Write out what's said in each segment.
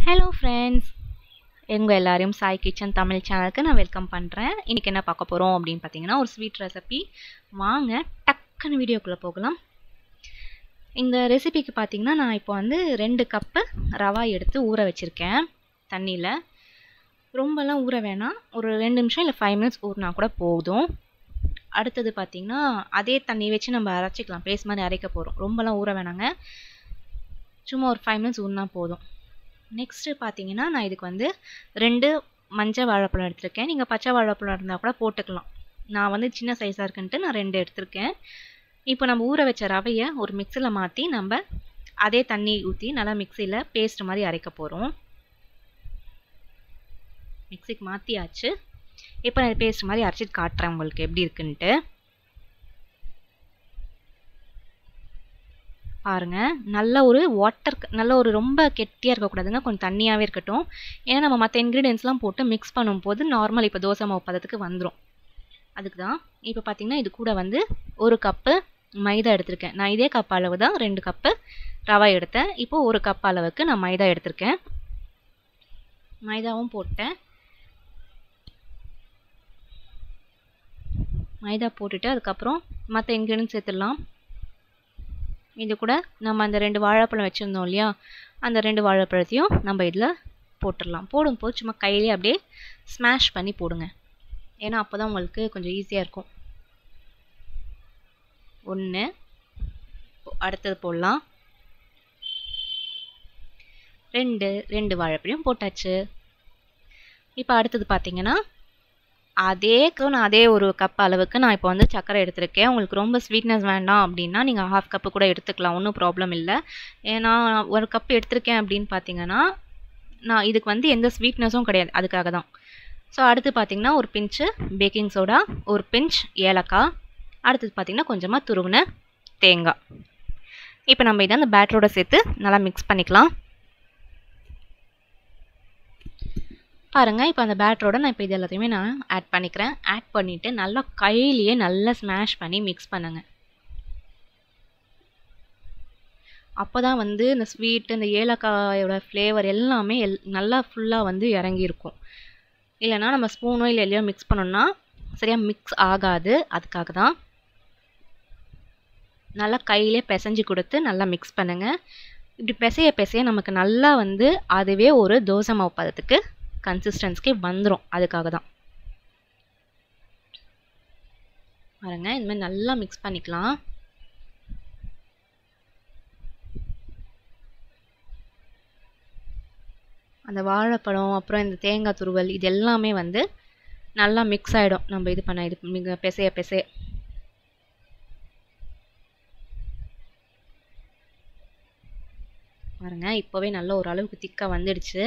hello friends எங்கள் எல்லாரையும் Sai kitchen Tamil சேனலுக்கு நான் வெல்கம் பண்ணுறேன் இன்றைக்கி என்ன பார்க்க போகிறோம் அப்படின்னு பார்த்தீங்கன்னா ஒரு ஸ்வீட் ரெசிபி வாங்க டக்குன்னு வீடியோக்குள்ளே போகலாம் இந்த ரெசிபிக்கு பார்த்தீங்கன்னா நான் இப்போ வந்து ரெண்டு கப்பு ரவா எடுத்து ஊற வச்சுருக்கேன் தண்ணியில் ரொம்பலாம் ஊற வேணாம் ஒரு ரெண்டு நிமிஷம் இல்லை ஃபைவ் மினிட்ஸ் ஊறினா கூட போதும் அடுத்தது பார்த்திங்கன்னா அதே தண்ணி வச்சு நம்ம அரைச்சிக்கலாம் பேஸ்ட் மாதிரி அரைக்க போகிறோம் ரொம்பலாம் ஊற வேணாங்க சும்மா ஒரு ஃபைவ் மினிட்ஸ் ஊறினா போதும் நெக்ஸ்ட்டு பார்த்தீங்கன்னா நான் இதுக்கு வந்து ரெண்டு மஞ்சள் வாழைப்பழம் எடுத்திருக்கேன் நீங்கள் பச்சை வாழைப்பழம் இருந்தால் கூட போட்டுக்கலாம் நான் வந்து சின்ன சைஸாக இருக்குன்ட்டு நான் ரெண்டு எடுத்திருக்கேன் இப்போ நம்ம ஊற வச்ச ரவையை ஒரு மிக்சியில் மாற்றி நம்ம அதே தண்ணி ஊற்றி நல்லா மிக்சியில் பேஸ்ட் மாதிரி அரைக்க போகிறோம் மிக்சிக்கு மாற்றியாச்சு இப்போ நான் பேஸ்ட் மாதிரி அரைச்சிட்டு காட்டுறேன் உங்களுக்கு எப்படி இருக்குன்ட்டு பாருங்கள் நல்ல ஒரு வாட்டர் நல்ல ஒரு ரொம்ப கெட்டியாக இருக்கக்கூடாதுங்க கொஞ்சம் தண்ணியாகவே இருக்கட்டும் ஏன்னா நம்ம மற்ற இன்க்ரீடியன்ஸ்லாம் போட்டு மிக்ஸ் பண்ணும்போது நார்மல் இப்போ தோசை மாவு பதத்துக்கு வந்துடும் அதுக்கு தான் இப்போ பார்த்தீங்கன்னா இது கூட வந்து ஒரு கப்பு மைதா எடுத்திருக்கேன் நான் இதே கப் அளவு தான் ரெண்டு கப்பு ரவா எடுத்தேன் இப்போது ஒரு கப் அளவுக்கு நான் மைதா எடுத்திருக்கேன் மைதாவும் போட்டேன் மைதா போட்டுட்டு அதுக்கப்புறம் மற்ற இன்க்ரீடியன்ஸ் சேர்த்துடலாம் இது கூட நம்ம அந்த ரெண்டு வாழைப்பழம் வச்சுருந்தோம் இல்லையா அந்த ரெண்டு வாழைப்பழத்தையும் நம்ம இதில் போட்டுடலாம் போடும்போது சும்மா கையிலே அப்படியே ஸ்மாஷ் பண்ணி போடுங்க ஏன்னா அப்போ தான் உங்களுக்கு கொஞ்சம் ஈஸியாக இருக்கும் ஒன்று அடுத்தது போடலாம் ரெண்டு ரெண்டு வாழைப்பழம் போட்டாச்சு இப்போ அடுத்தது பார்த்தீங்கன்னா அதேக்கு நான் அதே ஒரு கப் அளவுக்கு நான் இப்போ வந்து சர்க்கரை எடுத்திருக்கேன் உங்களுக்கு ரொம்ப ஸ்வீட்னஸ் வேண்டாம் அப்படின்னா நீங்கள் ஹாஃப் கப்பு கூட எடுத்துக்கலாம் ஒன்றும் ப்ராப்ளம் இல்லை ஏன்னா ஒரு கப் எடுத்திருக்கேன் அப்படின்னு பார்த்தீங்கன்னா நான் இதுக்கு வந்து எந்த ஸ்வீட்னஸும் கிடையாது அதுக்காக தான் ஸோ அடுத்து பார்த்தீங்கன்னா ஒரு பிஞ்சு பேக்கிங் சோடா ஒரு பிஞ்ச் ஏலக்காய் அடுத்தது பார்த்திங்கன்னா கொஞ்சமாக துருவின தேங்காய் இப்போ நம்ம இதை அந்த பேட்டரோட சேர்த்து நல்லா மிக்ஸ் பண்ணிக்கலாம் பாருங்கள் இப்போ அந்த பேட்டரோட நான் இப்போ இது எல்லாத்தையுமே நான் ஆட் பண்ணிக்கிறேன் ஆட் பண்ணிவிட்டு நல்லா கையிலேயே நல்லா ஸ்மாஷ் பண்ணி மிக்ஸ் பண்ணுங்கள் அப்போ தான் வந்து இந்த ஸ்வீட்டு இந்த ஏலக்காயோட ஃப்ளேவர் எல்லாமே எல் நல்லா ஃபுல்லாக வந்து இறங்கியிருக்கும் இல்லைனா நம்ம ஸ்பூனோ இல்லை எல்லையோ மிக்ஸ் பண்ணோம்னா சரியாக மிக்ஸ் ஆகாது அதுக்காக தான் நல்லா கையிலே பிசைஞ்சு கொடுத்து நல்லா மிக்ஸ் பண்ணுங்கள் இப்படி பிசைய பிசைய நமக்கு நல்லா வந்து அதுவே ஒரு தோசை மாவு பதத்துக்கு கன்சிஸ்டன்ஸ்க்கு வந்துடும் அதுக்காக தான் பாருங்க இந்த மாதிரி நல்லா மிக்ஸ் பண்ணிக்கலாம் அந்த வாழைப்பழம் அப்புறம் இந்த தேங்காய் துருவல் இது எல்லாமே வந்து நல்லா மிக்ஸ் ஆகிடும் நம்ம இது பண்ண இது மிக பிசைய பிசைய பாருங்க இப்போவே நல்ல ஒரு அளவுக்கு திக்காக வந்துடுச்சு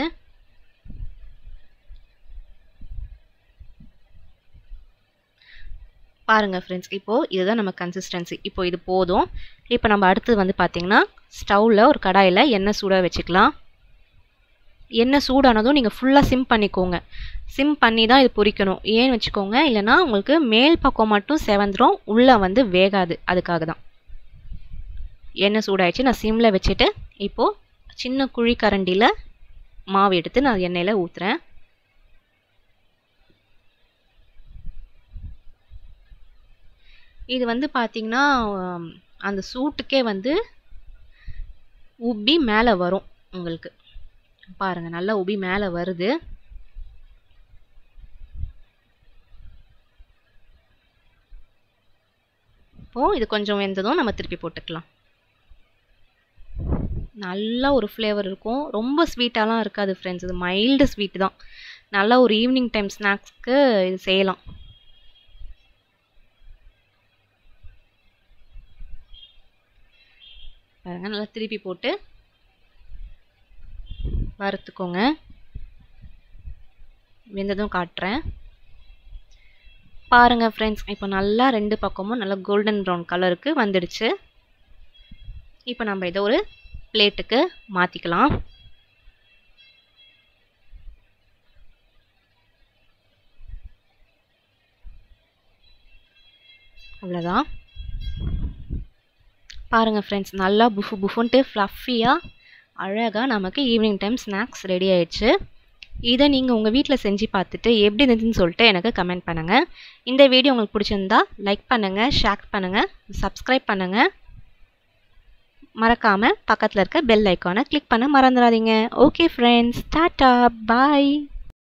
பாருங்கள் ஃப்ரெண்ட்ஸ் இப்போது இதுதான் நம்ம கன்சிஸ்டன்சி இப்போ இது போதும் இப்போ நம்ம அடுத்தது வந்து பார்த்திங்கன்னா ஸ்டவ்வில் ஒரு கடாயில் எண்ணெய் சூடாக வச்சுக்கலாம் எண்ணெய் சூடானதும் நீங்கள் ஃபுல்லாக சிம் பண்ணிக்கோங்க சிம் பண்ணி தான் இது பொரிக்கணும் ஏன்னு வச்சுக்கோங்க இல்லைனா உங்களுக்கு மேல் பக்கம் மட்டும் செவந்துடும் உள்ளே வந்து வேகாது அதுக்காக தான் எண்ணெய் சூடாயிடுச்சு நான் சிம்மில் வச்சுட்டு இப்போது சின்ன குழி கரண்டியில் மாவு எடுத்து நான் எண்ணெயில் ஊற்றுறேன் இது வந்து பார்த்திங்கன்னா அந்த சூட்டுக்கே வந்து உப்பி மேலே வரும் உங்களுக்கு பாருங்கள் நல்லா உப்பி மேலே வருது இப்போது இது கொஞ்சம் வெந்ததும் நம்ம திருப்பி போட்டுக்கலாம் நல்ல ஒரு ஃப்ளேவர் இருக்கும் ரொம்ப ஸ்வீட்டாலாம் இருக்காது ஃப்ரெண்ட்ஸ் இது மைல்டு ஸ்வீட் தான் நல்லா ஒரு ஈவினிங் டைம் ஸ்நாக்ஸ்க்கு இது செய்யலாம் பாருங்க நல்லா திருப்பி போட்டு வறுத்துக்கோங்க வெந்ததும் காட்டுறேன் பாருங்கள் ஃப்ரெண்ட்ஸ் இப்போ நல்லா ரெண்டு பக்கமும் நல்லா கோல்டன் ப்ரௌன் கலருக்கு வந்துடுச்சு இப்போ நம்ம இதை ஒரு பிளேட்டுக்கு மாற்றிக்கலாம் அவ்வளோதான் பாருங்கள் ஃப்ரெண்ட்ஸ் நல்லா புஃபு புஃபுன்ட்டு ஃப்ளஃபியாக அழகாக நமக்கு ஈவினிங் டைம் ஸ்நாக்ஸ் ரெடி ஆயிடுச்சு இதை நீங்கள் உங்கள் வீட்டில் செஞ்சு பார்த்துட்டு எப்படி இருந்துச்சுன்னு சொல்லிட்டு எனக்கு கமெண்ட் பண்ணுங்கள் இந்த வீடியோ உங்களுக்கு பிடிச்சிருந்தா லைக் பண்ணுங்கள் ஷேர் பண்ணுங்கள் சப்ஸ்கிரைப் பண்ணுங்கள் மறக்காமல் பக்கத்தில் இருக்க பெல் ஐக்கானை கிளிக் பண்ண மறந்துடாதீங்க ஓகே ஃப்ரெண்ட்ஸ் டாட்டா பாய்